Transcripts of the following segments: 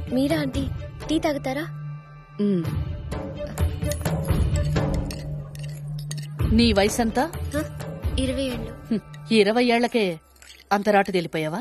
మీరా aunty tea తాగుతారా ఉమ్. నీ వయసంతా హ? ఇరవై ఏళ్ళు హ్మ్, ఇరవై ఏళ్లకే అంతరాటు తెలిపోయావా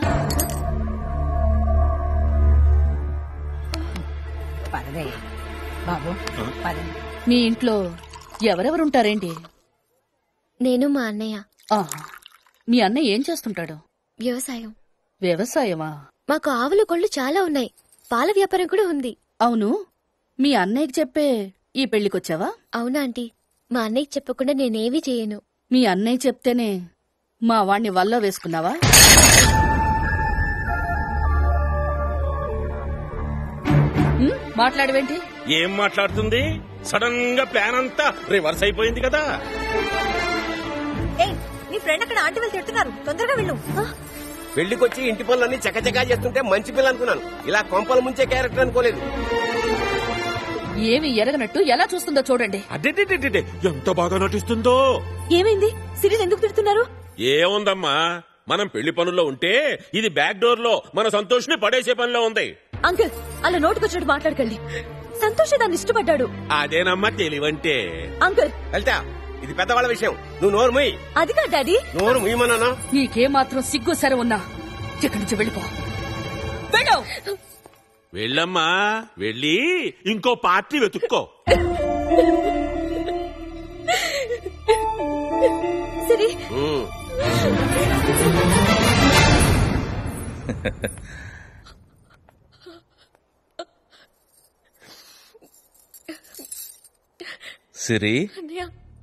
పదవే బాబు పదండి మీ ఇంట్లో ఎవరెవరుంటారేంటి నేను మా అన్నయ్య ఆహా. మీ అన్న ఏం చేస్తుంటాడు వ్యవసాయం వ్యవసాయమా మాకు ఆవుల కొళ్ళు చాలా ఉన్నాయి పాల వ్యాపారం కూడా ఉంది అవును మీ అన్నయ్యకి చెప్పే ఈ పెళ్లికొచ్చావా అవునా ఆంటీ మా అన్నయ్యకి చెప్పకుండా నేనేమీ చేయను మీ అన్నయ్య చెప్తేనే మా వాణ్ణి వల్ల వేసుకున్నావా ఉమ్, మాట్లాడవేంటి ఏం మాట్లాడుతుంది సడన్ గా ప్లాన్ అంతా రివర్స్ అయిపోయింది కదా ఏయ్ నీ ఫ్రెండ్ అక్కడ ఆంటీ వాళ్ళు తిడుతున్నారు తొందరగా వెళ్ళు పెళ్లికొచ్చి ఇంటి పనులన్నీ చకచకా చేస్తుంటే మంచి పిల్ల అనుకున్నాను ఇలా కొంపల ముంచే క్యారెక్టర్ అనుకోలేదు ఏమి ఎరగనట్టు ఎలా చూస్తుందో చూడండి అడ్డే ఎంత బాగా నటిస్తుందో ఏమైంది సిరీస్ ఎందుకు తిడుతున్నారు ఏముందమ్మా మనం పెళ్లి పనుల్లో ఉంటే ఇది బ్యాక్ డోర్ లో మన సంతోష్ ని పడేసే పనిలో ఉంది అంకుల్ అలా నోటుకొచ్చినట్టు మాట్లాడకండి సంతోష్ దాన్ని ఇష్టపడ్డాడు అదేనమ్మా తెలివంటే అంకుల్ లలిత ఇది పెద్దవాళ్ళ విషయం నువ్వు నోరు ముయ్యి అది కాదు డాడీ నోరు ముయ్యమన్నానా నీకేమాత్రం సిగ్గు సర ఉన్నా ఇక్కడి నుంచి వెళ్ళిపో వెళ్ళు వెళ్ళమ్మా వెళ్ళి ఇంకో పార్టీ వెతుక్కో సిరి ఉమ్. సిరి అన్నయ్య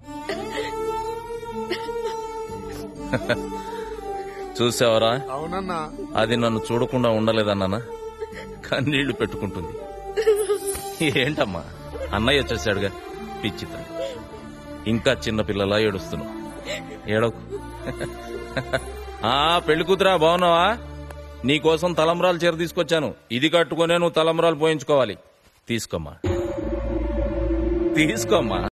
చూసావరా అవునన్నా అది నన్ను చూడకుండా ఉండలేదన్నానా కన్నీళ్లు పెట్టుకుంటుంది ఏంటమ్మా అన్నయ్య వచ్చేసాడుగా పిచ్చిత ఇంకా చిన్న పిల్లలా ఏడుస్తున్నావు ఏడవకు ఆ పెళ్లి కూతురా బాగున్నావా నీకోసం తలంబ్రాలు చీర తీసుకొచ్చాను ఇది కట్టుకునే నువ్వు తలంబ్రాలు పోయించుకోవాలి తీసుకోమ్మా తీసుకోమ్మా